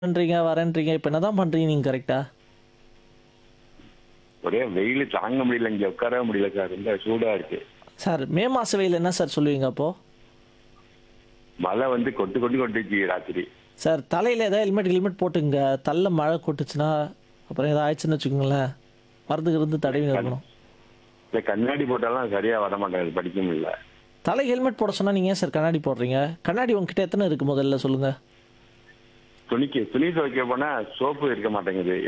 பண்றீங்க வரேன்றீங்க இப்போ என்னதான் பண்றீங்க நீங்க கரெக்டா ஒரே வெயில் தாங்க முடியல இங்க உட்காரவே முடியல சார் ரொம்ப சூடா இருக்கு சார் மே மாச வெயில் என்ன சார் சொல்லுவீங்க அப்போ மழை வந்து கொட்டு கொட்டு கொட்டுச்சு ராத்திரி சார் தலையில ஏதாவது ஹெல்மெட் ஹெல்மெட் போட்டுங்க தள்ள மழை கொட்டுச்சுன்னா அப்புறம் ஏதாவது ஆயிடுச்சுன்னு வச்சுக்கோங்களேன் மருந்துக்கு இருந்து தடவி இருக்கணும் இந்த கண்ணாடி போட்டாலும் சரியா வர மாட்டேங்குது படிக்க முடியல தலை ஹெல்மெட் போட சொன்னா நீங்க ஏன் சார் கண்ணாடி போடுறீங்க கண்ணாடி உங்ககிட்ட எத்தனை இருக்கு முதல்ல சொல்லுங்க துணிக்கு துணி துவைக்க போனா சோப்பு இருக்க மாட்டேங்குது